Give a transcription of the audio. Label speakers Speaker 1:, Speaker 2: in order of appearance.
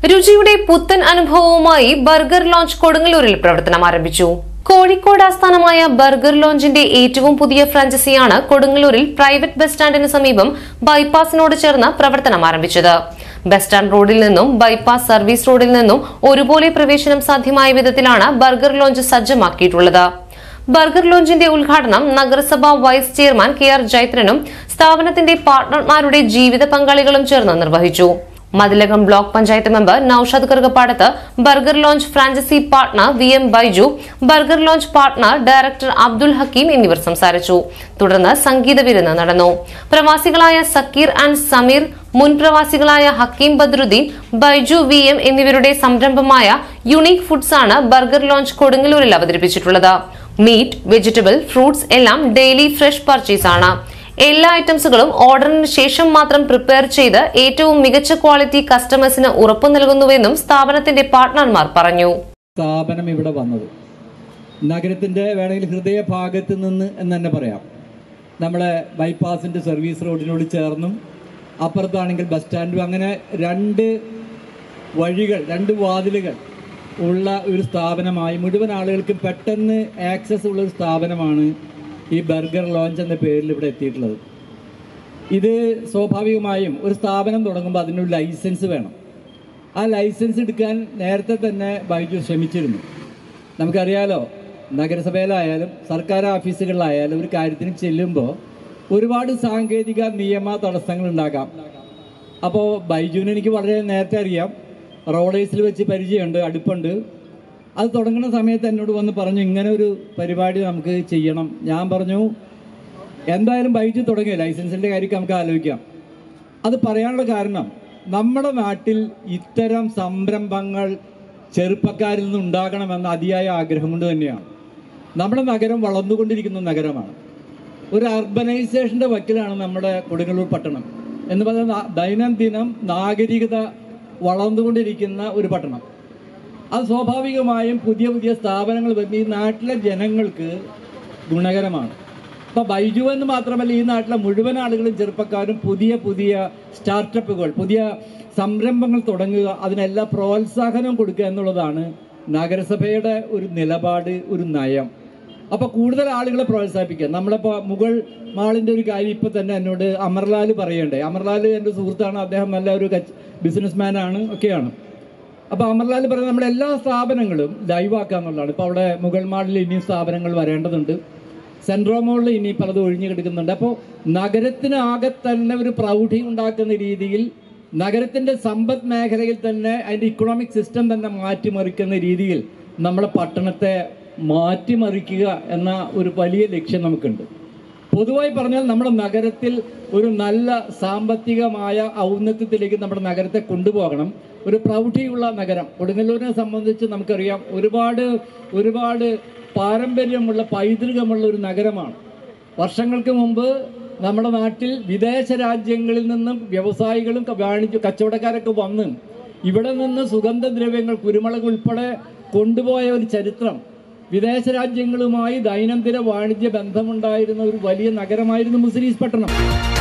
Speaker 1: രുചിയുടെ പുത്തൻ അനുഭവവുമായി burger lounge കൊടുങ്ങല്ലൂരിൽ പ്രവർത്തനം ആരംഭിച്ചു കോഴിക്കോട് ആസ്ഥാനമായ ബർഗർ ലോഞ്ചിന്റെ ഏറ്റവും പുതിയ ഫ്രാഞ്ചൈസിയാണ് കൊടുങ്ങല്ലൂരിൽ പ്രൈവറ്റ് ബസ് സ്റ്റാൻഡിന് സമീപം ബൈപ്പാസിനോട് ചേർന്ന് പ്രവർത്തനം ആരംഭിച്ചത് ബസ് സ്റ്റാൻഡ് റോഡിൽ നിന്നും ബൈപ്പാസ് സർവീസ് റോഡിൽ നിന്നും ഒരുപോലെ പ്രവേശനം സാധ്യമായ വിധത്തിലാണ് ബർഗർ ലോഞ്ച് സജ്ജമാക്കിയിട്ടുള്ളത് ബർഗർ ലോഞ്ചിന്റെ ഉദ്ഘാടനം നഗരസഭാ വൈസ് ചെയർമാൻ കെ ആർ ജൈത്രനും സ്ഥാപനത്തിന്റെ പാർട്ണർമാരുടെ ജീവിത പങ്കാളികളും ചേർന്ന് നിർവഹിച്ചു Mathilakam block panchayat member Noushad Karukappadath burger lounge franchise partner V M Baiju burger lounge partner director Abdul Hakeem എന്നിവർ സംസാരിച്ചു തുടർന്ന് സംഗീത വിരുന്ന് നടന്നു പ്രവാസികളായ സക്കീർ ആൻഡ് സമീർ മുൻ പ്രവാസികളായ ഹക്കീം ബദ്രുദ്ദീൻ ബൈജു വി എം എന്നിവരുടെ സംരംഭമായ യുണീക് ഫുഡ്സ് ആണ് ബർഗർ ലോഞ്ച് കൊടുങ്ങല്ലൂരിൽ അവതരിപ്പിച്ചിട്ടുള്ളത് മീറ്റ് വെജിറ്റബിൾ ഫ്രൂട്ട്സ് എല്ലാം ഡെയിലി ഫ്രഷ് പർച്ചേസ് ആണ് എല്ലാ ഐറ്റംസുകളും ഓർഡറിന് ശേഷം മാത്രം പ്രിപ്പയർ ചെയ്ത് ഏറ്റവും മികച്ച ക്വാളിറ്റി കസ്റ്റമേഴ്സിന് ഉറപ്പു നൽകുന്നുവെന്നും സ്ഥാപനത്തിന്റെ പാർട്ട്ണർമാർ പറഞ്ഞു
Speaker 2: സ്ഥാപനം ഇവിടെ വന്നത് നഗരത്തിൻ്റെ വേണമെങ്കിൽ ഹൃദയഭാഗത്ത് നിന്ന് എന്ന് തന്നെ പറയാം നമ്മുടെ ബൈപ്പാസിൻ്റെ സർവീസ് റോഡിനോട് ചേർന്നും അപ്പുറത്താണെങ്കിൽ ബസ് സ്റ്റാൻഡും അങ്ങനെ രണ്ട് വഴികൾ രണ്ട് വാതിലുകൾ ഉള്ള ഒരു സ്ഥാപനമായി മുഴുവൻ ആളുകൾക്കും പെട്ടെന്ന് ആക്സസ് ഉള്ള ഒരു സ്ഥാപനമാണ് ഈ ബർഗർ ലോഞ്ച് എന്ന പേരിൽ ഇവിടെ എത്തിയിട്ടുള്ളത് ഇത് സ്വാഭാവികമായും ഒരു സ്ഥാപനം തുടങ്ങുമ്പോൾ അതിനൊരു ലൈസൻസ് വേണം ആ ലൈസൻസ് എടുക്കാൻ നേരത്തെ തന്നെ ബൈജു ശ്രമിച്ചിരുന്നു നമുക്കറിയാലോ നഗരസഭയിലായാലും സർക്കാർ ഓഫീസുകളിലായാലും ഒരു കാര്യത്തിന് ചെല്ലുമ്പോൾ ഒരുപാട് സാങ്കേതിക നിയമ തടസ്സങ്ങൾ ഉണ്ടാകാം അപ്പോൾ ബൈജുവിനെ എനിക്ക് വളരെ നേരത്തെ അറിയാം റോഡേഴ്സിൽ വെച്ച് പരിചയമുണ്ട് അടുപ്പുണ്ട് അത് തുടങ്ങുന്ന സമയത്ത് എന്നോട് വന്ന് പറഞ്ഞു ഇങ്ങനെ ഒരു പരിപാടി നമുക്ക് ചെയ്യണം ഞാൻ പറഞ്ഞു എന്തായാലും ബൈജു തുടങ്ങിയ ലൈസൻസിൻ്റെ കാര്യമൊക്കെ നമുക്ക് ആലോചിക്കാം അത് പറയാനുള്ള കാരണം നമ്മുടെ നാട്ടിൽ ഇത്തരം സംരംഭങ്ങൾ ചെറുപ്പക്കാരിൽ നിന്ന് ഉണ്ടാകണമെന്ന അതിയായ ആഗ്രഹം കൊണ്ട് തന്നെയാണ് നമ്മുടെ നഗരം വളർന്നുകൊണ്ടിരിക്കുന്ന നഗരമാണ് ഒരു അർബനൈസേഷൻ്റെ വക്കിലാണ് നമ്മുടെ കൊടുങ്ങല്ലൂർ പട്ടണം എന്ന് പറയുന്ന ദൈനംദിനം നാഗരികത വളർന്നുകൊണ്ടിരിക്കുന്ന ഒരു പട്ടണം അത് സ്വാഭാവികമായും പുതിയ പുതിയ സ്ഥാപനങ്ങൾ വരുന്ന ഈ നാട്ടിലെ ജനങ്ങൾക്ക് ഗുണകരമാണ് അപ്പോൾ ബൈജു എന്ന് മാത്രമല്ല ഈ നാട്ടിലെ മുഴുവൻ ആളുകളും ചെറുപ്പക്കാരും പുതിയ പുതിയ സ്റ്റാർട്ടപ്പുകൾ പുതിയ സംരംഭങ്ങൾ തുടങ്ങുക അതിനെല്ലാം പ്രോത്സാഹനം കൊടുക്കുക എന്നുള്ളതാണ് നഗരസഭയുടെ ഒരു നിലപാട് ഒരു നയം അപ്പോൾ കൂടുതൽ ആളുകളെ പ്രോത്സാഹിപ്പിക്കുക നമ്മളിപ്പോൾ മുഗൾ മാളിൻ്റെ ഒരു കാര്യം ഇപ്പോൾ തന്നെ എന്നോട് അമർലാൽ പറയണ്ടേ അമർലാൽ എൻ്റെ സുഹൃത്താണ് അദ്ദേഹം നല്ല ഒരു ബിസിനസ്മാൻ ആണ് ഒക്കെയാണ് അപ്പോൾ അമർലാൽ പറയുന്നത് നമ്മുടെ എല്ലാ സ്ഥാപനങ്ങളും ലൈവാക്കുക എന്നുള്ളതാണ് ഇപ്പോൾ അവിടെ മുഗൾ മാളിൽ ഇനിയും സ്ഥാപനങ്ങൾ വരേണ്ടതുണ്ട് സെൻട്രോ മോളിൽ ഇനി പലതും ഒഴിഞ്ഞു കിടക്കുന്നുണ്ട് അപ്പോൾ നഗരത്തിന് ആകെ തന്നെ ഒരു പ്രൗഢി ഉണ്ടാക്കുന്ന രീതിയിൽ നഗരത്തിൻ്റെ സമ്പദ് മേഖലയിൽ തന്നെ അതിൻ്റെ ഇക്കണോമിക് സിസ്റ്റം തന്നെ മാറ്റിമറിക്കുന്ന രീതിയിൽ നമ്മുടെ പട്ടണത്തെ മാറ്റിമറിക്കുക എന്ന ഒരു വലിയ ലക്ഷ്യം നമുക്കുണ്ട് പൊതുവായി പറഞ്ഞാൽ നമ്മുടെ നഗരത്തിൽ ഒരു നല്ല സാമ്പത്തികമായ ഔന്നത്യത്തിലേക്ക് നമ്മുടെ നഗരത്തെ കൊണ്ടുപോകണം ഒരു പ്രൗഢിയുള്ള നഗരം കൊടുങ്ങല്ലൂരിനെ സംബന്ധിച്ച് നമുക്കറിയാം ഒരുപാട് ഒരുപാട് പാരമ്പര്യമുള്ള പൈതൃകമുള്ള ഒരു നഗരമാണ് വർഷങ്ങൾക്ക് മുമ്പ് നമ്മുടെ നാട്ടിൽ വിദേശ രാജ്യങ്ങളിൽ നിന്നും വ്യവസായികളും ക- വാണിജ്യ കച്ചവടക്കാരൊക്കെ വന്ന് ഇവിടെ നിന്ന് സുഗന്ധദ്രവ്യങ്ങൾ കുരുമുളക് ഉൾപ്പെടെ കൊണ്ടുപോയ ഒരു ചരിത്രം വിദേശ രാജ്യങ്ങളുമായി ദൈനംദിന വാണിജ്യ ബന്ധമുണ്ടായിരുന്ന ഒരു വലിയ നഗരമായിരുന്നു മുസ്ലിസ് പട്ടണം